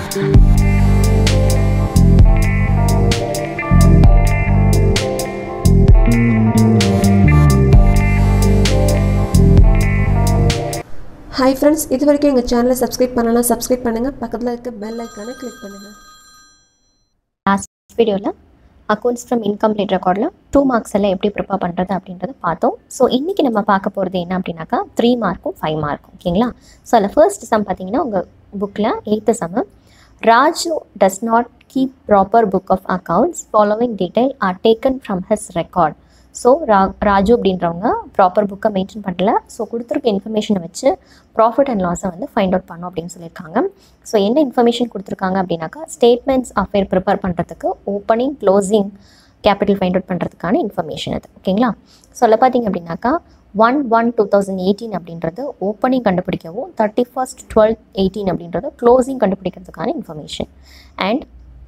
hi friends இது வரைக்கும் எங்கள் சேனலை சப்ஸ்கிரைப் பண்ணலாம் சப்ஸ்கிரைப் பண்ணுங்கள் பக்கத்தில் இருக்க பெல் ஐக்கானை கிளிக் பண்ணுங்கள் லாஸ்ட் வீடியோவில் அக்கௌண்ட்ஸ் ஃப்ரம் இன்கம்ப்ளீட் ரெக்கார்டில் டூ மார்க்ஸ் எல்லாம் எப்படி ப்ரிப்பேர் பண்ணுறது அப்படின்றத பார்த்தோம் ஸோ இன்றைக்கி நம்ம பார்க்க போகிறது என்ன அப்படின்னாக்கா த்ரீ மார்க்கும் ஃபைவ் மார்க்கும் ஓகேங்களா ஸோ அதில் ஃபர்ஸ்ட் சம் பார்த்தீங்கன்னா உங்கள் புக்கில் eighth sum Raju does not keep proper book of accounts following detail are taken from his record so ரா ராஜு அப்படின்றவங்க ப்ராப்பர் புக்கை மெயின்டைன் பண்ணல ஸோ கொடுத்துருக்க இன்ஃபர்மேஷனை வச்சு ப்ராஃபிட் அண்ட் லாஸை வந்து ஃபைண்ட் அவுட் பண்ணோம் அப்படின்னு சொல்லியிருக்காங்க ஸோ என்ன இன்ஃபர்மேஷன் கொடுத்துருக்காங்க அப்படின்னாக்கா ஸ்டேட்மெண்ட்ஸ் அஃபேர் ப்ரிப்பேர் பண்ணுறதுக்கு opening closing capital find out பண்ணுறதுக்கான இன்ஃபர்மேஷன் அது ஓகேங்களா சொல்ல பார்த்தீங்க அப்படின்னாக்கா one one two thousand eighteen அப்படின்றது ஓப்பனிங் கண்டுபிடிக்கவும் தேர்ட்டி ஃபர்ஸ்ட் டுவெல் எயிட்டீன் அப்படின்றது க்ளோசிங் கண்டுபிடிக்கிறதுக்கான இன்ஃபர்மேஷன் அண்ட்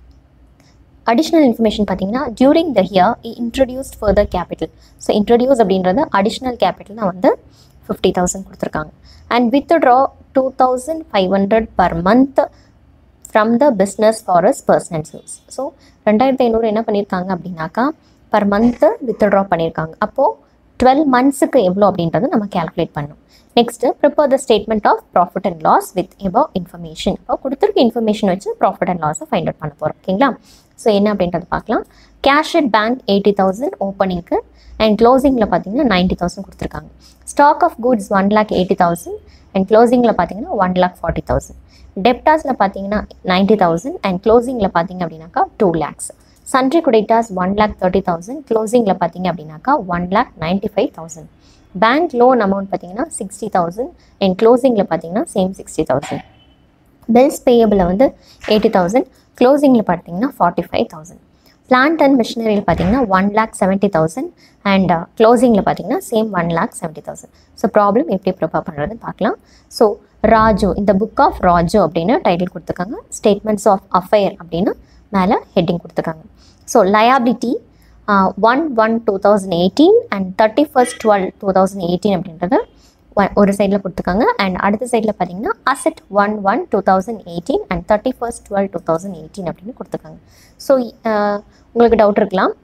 அடிஷ்னல் இன்ஃபர்மேஷன் பார்த்தீங்கன்னா during the year introduced further capital so introduce அப்படின்றது அடிஷ்னல் கேபிட்டல் தான் வந்து ஃபிஃப்டி தௌசண்ட் கொடுத்துருக்காங்க and withdraw two thousand five hundred per month from the business for as personal use so ரெண்டாயிரத்தி ஐநூறு என்ன பண்ணியிருக்காங்க அப்படின்னாக்கா பர் மந்த்து வித்ட்ரா பண்ணியிருக்காங்க அப்போது டுவெல் மந்த்ஸுக்கு எவ்வளோ அப்படின்றத நம்ம கேல்குலேட் பண்ணணும் next prepare the statement of profit and loss with above information இப்போ கொடுத்துருக்க இன்ஃபர்மேஷன் வச்சு ப்ராஃபிட் அண்ட் லாஸை ஃபைண்ட் அவுட் பண்ண போகிறோம் ஓகேங்களா ஸோ என்ன அப்படின்றத பார்க்கலாம் cash at bank eighty thousand ஓப்பனிங்க்கு அண்ட் க்ளோசிங்கில் பார்த்தீங்கன்னா நைன்ட்டி தௌசண்ட் கொடுத்துருக்காங்க stock of goods one lakh eighty thousand and க்ளோசிங்கில் பார்த்தீங்கன்னா ஒன் லேக் ஃபார்ட்டி தௌசண்ட் டெப்டாஸில் பார்த்தீங்கன்னா நைன்ட்டி தௌசண்ட் அண்ட் க்ளோசிங்கில் பார்த்தீங்க அப்படின்னாக்கா two lakhs sundry creditors one lakh thirty thousand க்ளோசிங்கில் பார்த்தீங்க அப்படின்னாக்கா one lakh ninety five thousand bank loan amount பார்த்தீங்கன்னா சிக்ஸ்டி தௌசண்ட் அண்ட் க்ளோசிங்கில் பார்த்தீங்கன்னா சேம் சிக்ஸ்டி தௌசண்ட் பில்ஸ் பேயபிளில் வந்து எயிட்டி தௌசண்ட் க்ளோசிங்கில் பார்த்தீங்கன்னா forty five thousand plant and மிஷினரியில் பார்த்தீங்கன்னா one lakh seventy thousand and க்ளோசிங்கில் பார்த்தீங்கன்னா same one lakh seventy thousand so problem எப்படி ப்ரிப்பேர் பண்ணுறதுன்னு பார்க்கலாம் ஸோ ராஜு இந்த புக் ஆஃப் ராஜு அப்படின்னு டைட்டில் கொடுத்துருக்காங்க ஸ்டேட்மெண்ட்ஸ் ஆஃப் அஃபயர் அப்படின்னு மேலே ஹெட்டிங் கொடுத்துருக்காங்க so liability one one two thousand eighteen and thirty first twelve two thousand eighteen அப்படின்றது ஒ- ஒரு சைடில் கொடுத்துருக்காங்க அண்ட் அடுத்த சைடில் பார்த்தீங்கன்னா asset one one two thousand eighteen and thirty first twelve two thousand eighteen அப்படின்னு கொடுத்துருக்காங்க ஸோ உங்களுக்கு டவுட் இருக்கலாம்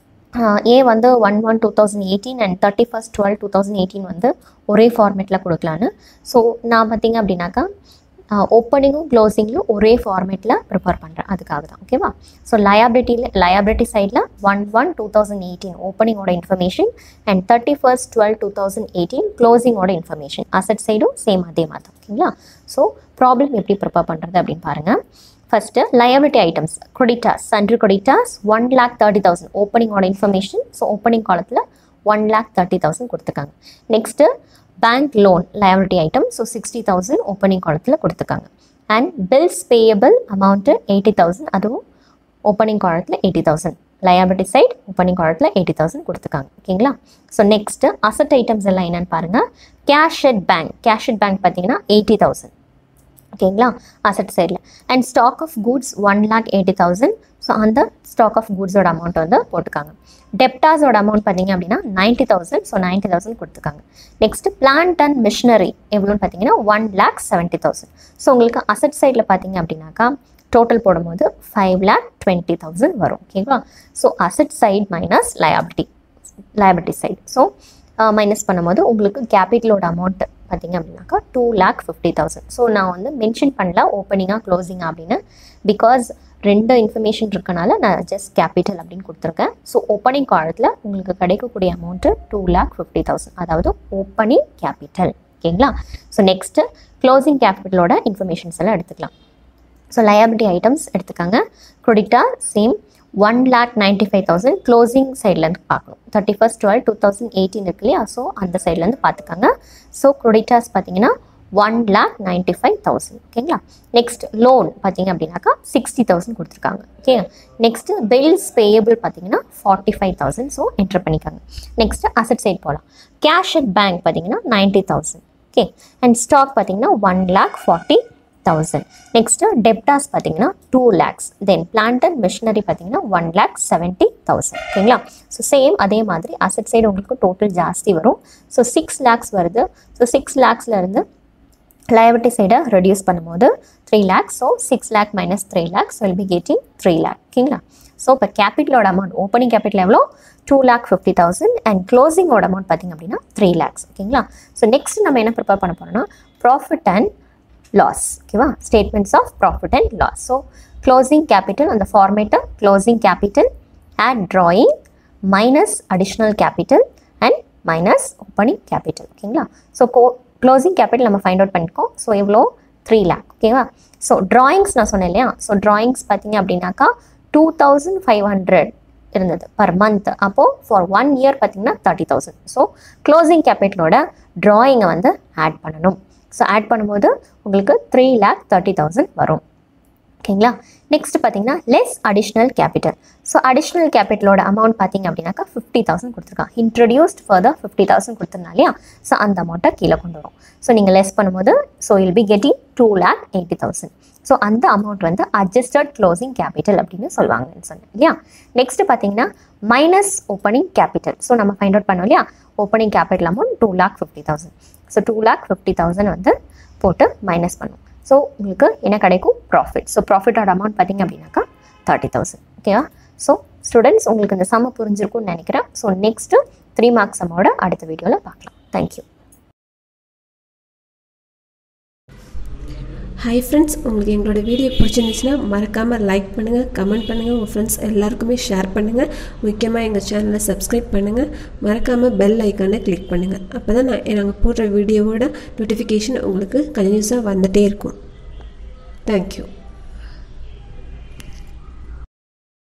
ஏ வந்து one one two thousand eighteen and thirty first twelve two thousand eighteen வந்து ஒரே ஃபார்மேட்டில் கொடுக்கலான்னு ஸோ நான் பார்த்தீங்க அப்படின்னாக்கா ஓப்பனிங்கும் க்ளோசிங்கும் ஒரே ஃபார்மேட்டில் ப்ரிப்பேர் பண்ணுறேன் அதுக்காக தான் ஓகேவா ஸோ லயாபிலிட்டியில் லயாபிலிட்டி சைடில் one one two thousand eighteen ஓப்பனிங்கோட information and thirty first twelve two thousand eighteen க்ளோசிங்கோட இன்ஃபர்மேஷன் அசட் சைடும் சேம் அதே மாதிரி தான் ஓகேங்களா ஸோ ப்ராப்ளம் எப்படி ப்ரிப்பேர் பண்ணுறது அப்படின்னு பாருங்கள் first liability items creditors sundry creditors one lakh thirty thousand ஓப்பனிங்கோட இன்ஃபர்மேஷன் ஸோ ஓப்பனிங் காலத்தில் ஒன் லேக் தேர்ட்டி தௌசண்ட் கொடுத்துருக்காங்க next bank loan liability item so sixty thousand opening காலத்தில் கொடுத்துருக்காங்க and bills payable amount eighty thousand அதுவும் opening காலத்தில் eighty thousand liability side opening காலத்தில் eighty thousand கொடுத்துருக்காங்க ஓகேங்களா ஸோ நெக்ஸ்ட்டு அசட் ஐட்டம்ஸ் எல்லாம் என்னென்னு பாருங்கள் cash at bank cash at bank பார்த்தீங்கன்னா எயிட்டி தௌசண்ட் ஓகேங்களா அசட் சைடில் and stock of goods one lakh eighty thousand so அந்த ஸ்டாக் ஆஃப் கூட்ஸோட அமௌண்ட் வந்து போட்டுக்காங்க டெப்டாஸோட அமௌண்ட் பார்த்தீங்க அப்படின்னா ninety thousand so ninety thousand கொடுத்துருக்காங்க நெக்ஸ்ட் பிளான்ட் அண்ட் மிஷினரி எவ்வளோன்னு பார்த்தீங்கன்னா one lakh seventy thousand so உங்களுக்கு அசட் சைடில் பார்த்தீங்க அப்படின்னாக்கா டோட்டல் போடும்போது ஃபைவ் லேக் டுவெண்ட்டி தௌசண்ட் வரும் ஓகேவா so asset side minus liability liability side so minus பண்ணும்போது உங்களுக்கு கேபிட்டலோட அமௌண்ட் பார்த்தீங்க அப்படின்னாக்கா two lakh fifty thousand so நான் வந்து மென்ஷன் பண்ணல ஓப்பனிங்காக க்ளோசிங்காக அப்படின்னு பிகாஸ் ரெண்டு இன்ஃபர்மேஷன் இருக்கனால நான் ஜஸ்ட் கேபிட்டல் அப்படின்னு கொடுத்துருக்கேன் ஸோ ஓப்பனிங் காலத்தில் உங்களுக்கு கிடைக்கக்கூடிய amount two lakh fifty thousand அதாவது ஓப்பனிங் கேபிட்டல் ஓகேங்களா ஸோ நெக்ஸ்ட்டு க்ளோசிங் கேபிட்டலோட இன்ஃபர்மேஷன்ஸ் எல்லாம் எடுத்துக்கலாம் ஸோ லயபிலிட்டி ஐட்டம்ஸ் எடுத்துக்காங்க க்ரெடிட்டா same one lakh ninety five thousand closing சைட்லேருந்து பார்க்கணும் thirty first twelve two thousand eighteen இருக்கு இல்லையா ஸோ அந்த சைட்லேருந்து பார்த்துக்காங்க ஸோ க்ரெடிட்டாஸ் பார்த்தீங்கன்னா one lakh ninety five thousand ஓகேங்களா நெக்ஸ்ட் லோன் பார்த்தீங்க அப்படின்னாக்கா சிக்ஸ்டி தௌசண்ட் கொடுத்துருக்காங்க ஓகே நெக்ஸ்ட் பில்ஸ் பேயபிள் பார்த்தீங்கன்னா forty five thousand so enter பண்ணிக்காங்க நெக்ஸ்ட் அசட் சைட் போகலாம் கேஷ் அட் பேங்க் பார்த்தீங்கன்னா ninety thousand okay and stock பார்த்தீங்கன்னா one lakh forty thousand next debtors பார்த்தீங்கன்னா two lakhs then plant and machinery பார்த்தீங்கன்னா one lakh seventy thousand ஓகேங்களா so same அதே மாதிரி asset side உங்களுக்கு டோட்டல் ஜாஸ்தி வரும் ஸோ சிக்ஸ் லேக்ஸ் வருது ஸோ சிக்ஸ் லேக்ஸில் இருந்து லயபிலிட்டி சைடை ரெடியூஸ் பண்ணும்போது three lakh so six lakh minus three lakh so will be getting three lakh ஓகேங்களா ஸோ இப்போ கேபிட்டலோட அமௌண்ட் ஓப்பனிங் கேபிட்டல் எவ்வளோ two lakh fifty thousand and க்ளோசிங்கோட அமௌண்ட் பார்த்திங்க அப்படின்னா த்ரீ லேக்ஸ் ஓகேங்களா ஸோ நெக்ஸ்ட் நம்ம என்ன ப்ரிப்பேர் பண்ண போகிறோம்னா ப்ராஃபிட் அண்ட் லாஸ் ஓகேவா statements of profit and loss so closing capital அந்த ஃபார்மேட்டை closing capital and drawing minus additional capital and minus opening capital ஓகேங்களா ஸோ கோ க்ளோசிங் கேபிட்டல் நம்ம ஃபைண்ட் அவுட் பண்ணியிருக்கோம் ஸோ எவ்வளோ த்ரீ லேக் ஓகேவா ஸோ ட்ராயிங்ஸ் நான் சொன்னேன் இல்லையா ஸோ ட்ராயிங்ஸ் பார்த்தீங்க அப்படின்னாக்கா டூ தௌசண்ட் ஃபைவ் ஹண்ட்ரட் இருந்தது பர் மந்த் அப்போது ஃபார் ஒன் இயர் பார்த்தீங்கன்னா தேர்ட்டி தௌசண்ட் ஸோ க்ளோசிங் கேபிட்டலோட ட்ராயிங்கை வந்து ஆட் பண்ணணும் ஸோ ஆட் பண்ணும்போது உங்களுக்கு த்ரீ லேக் தேர்ட்டி தௌசண்ட் வரும் ஓகேங்களா நெக்ஸ்ட் பார்த்தீங்கன்னா less additional capital so additional கேபிட்டலோட அமௌண்ட் பார்த்தீங்க அப்படின்னாக்கா ஃபிஃப்டி தௌசண்ட் கொடுத்துருக்கான் இன்ட்ரடியூஸ்ட் ஃபர்தர் ஃபிஃப்டி தௌசண்ட் கொடுத்துருந்தா இல்லையா ஸோ அந்த அமௌண்ட்டை கீழே கொண்டு வரும் ஸோ நீங்கள் லெஸ் பண்ணும்போது so will be getting two lakh eighty thousand so அந்த அமௌண்ட் வந்து அட்ஜஸ்டட் க்ளோசிங் கேபிட்டல் அப்படின்னு சொல்லுவாங்கன்னு சொன்னேன் இல்லையா நெக்ஸ்ட் பார்த்தீங்கன்னா மைனஸ் ஓப்பனிங் கேபிட்டல் ஸோ நம்ம ஃபைண்ட் அவுட் பண்ணோம் இல்லையா opening capital amount two lakh fifty thousand so two lakh fifty thousand வந்து போட்டு மைனஸ் பண்ணும் ஸோ உங்களுக்கு என்ன கிடைக்கும் ப்ராஃபிட் ஸோ ப்ராஃபிட்டோட அமௌண்ட் பார்த்தீங்க அப்படின்னாக்கா தேர்ட்டி தௌசண்ட் ஓகேவா ஸோ ஸ்டூடெண்ட்ஸ் உங்களுக்கு இந்த சம்ம புரிஞ்சிருக்கும்னு நினைக்கிறேன் ஸோ நெக்ஸ்ட்டு த்ரீ மார்க்ஸ் சம்மோட அடுத்த வீடியோவில் பார்க்கலாம் தேங்க்யூ ஹாய் ஃப்ரெண்ட்ஸ் உங்களுக்கு எங்களோட வீடியோ பிடிச்சிருந்துச்சுன்னா மறக்காமல் லைக் பண்ணுங்கள் கமெண்ட் பண்ணுங்கள் உங்கள் ஃப்ரெண்ட்ஸ் எல்லாருக்குமே ஷேர் பண்ணுங்கள் முக்கியமாக எங்கள் சேனலை சப்ஸ்கிரைப் பண்ணுங்கள் மறக்காமல் பெல் ஐக்கானை கிளிக் பண்ணுங்கள் அப்போ தான் நான் நாங்கள் போடுற வீடியோவோட நோட்டிஃபிகேஷன் உங்களுக்கு கண்டினியூஸாக வந்துகிட்டே இருக்கும் தேங்க்யூ